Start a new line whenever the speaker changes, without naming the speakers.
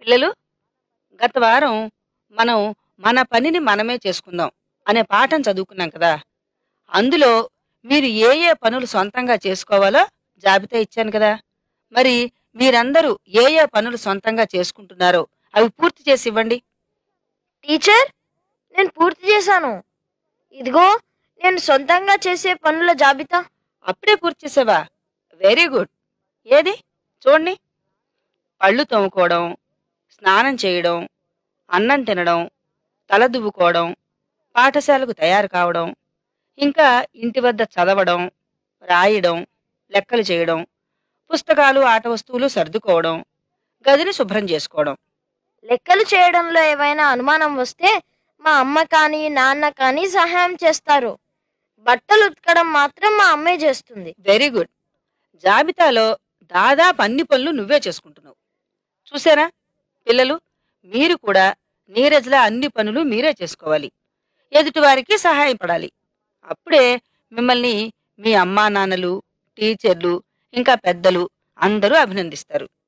పిల్లలు గత వారం మనం మన పనిని మనమే చేసుకుందాం అనే పాఠం చదువుకున్నాం కదా అందులో మీరు ఏ ఏ పనులు సొంతంగా చేసుకోవాలో జాబితా ఇచ్చాను కదా మరి మీరందరూ ఏ ఏ పనులు సొంతంగా చేసుకుంటున్నారో అవి పూర్తి చేసి ఇవ్వండి
టీచర్ నేను పూర్తి చేశాను ఇదిగో నేను సొంతంగా చేసే పనుల జాబితా
అప్పుడే పూర్తి చేసావా వెరీ గుడ్ ఏది చూడండి పళ్ళు తోముకోవడం స్నానం చేయడం అన్నం తినడం తల దువ్వుకోవడం పాఠశాలకు తయారు కావడం ఇంకా ఇంటి వద్ద చదవడం రాయడం లెక్కలు చేయడం పుస్తకాలు ఆట వస్తువులు సర్దుకోవడం గదిని శుభ్రం చేసుకోవడం
లెక్కలు చేయడంలో ఏవైనా అనుమానం వస్తే మా అమ్మ కానీ నాన్న కానీ సహాయం చేస్తారు బట్టలు ఉతకడం మాత్రం మా అమ్మే చేస్తుంది
వెరీ గుడ్ జాబితాలో దాదాపు అన్ని పనులు నువ్వే చేసుకుంటున్నావు చూసారా పిల్లలు మీరు కూడా నీరజ్లా అన్ని పనులు మీరే చేసుకోవాలి ఎదుటివారికి సహాయపడాలి అప్పుడే మిమ్మల్ని మీ అమ్మా నాన్నలు టీచర్లు ఇంకా పెద్దలు అందరూ అభినందిస్తారు